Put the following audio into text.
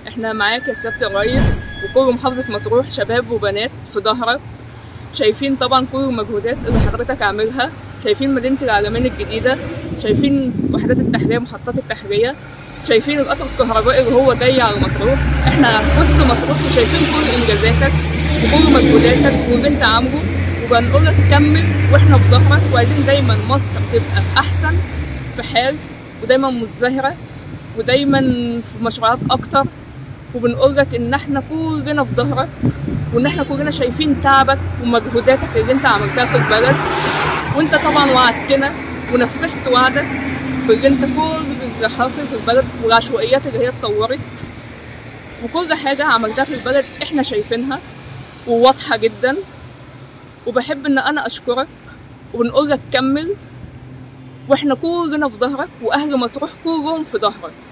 احنا معاك يا سيادة الريس وكل محافظة مطروح شباب وبنات في ظهرك شايفين طبعا كل المجهودات اللي حضرتك عاملها شايفين مدينة العالمين الجديدة شايفين وحدات التحرية محطات التحرية شايفين القطر الكهربائي اللي هو جاي على مطروح احنا في وسط مطروح وشايفين كل انجازاتك وكل مجهوداتك واللي انت عامله وبنقول لك كمل واحنا في ظهرك وعايزين دايما مصر تبقى في احسن في حال ودايما متزهرة ودايما في مشروعات اكتر وبنقول لك ان احنا كلنا في ظهرك وان احنا كلنا شايفين تعبك ومجهوداتك اللي انت عملتها في البلد وانت طبعا وعدتنا ونفذت وعدك باللي انت كل اللي حاصل في البلد والعشوائيات اللي هي اتطورت وكل حاجة عملتها في البلد احنا شايفينها وواضحة جدا وبحب ان انا اشكرك وبنقول لك كمل واحنا كلنا في ظهرك واهل مطروح كلهم في ظهرك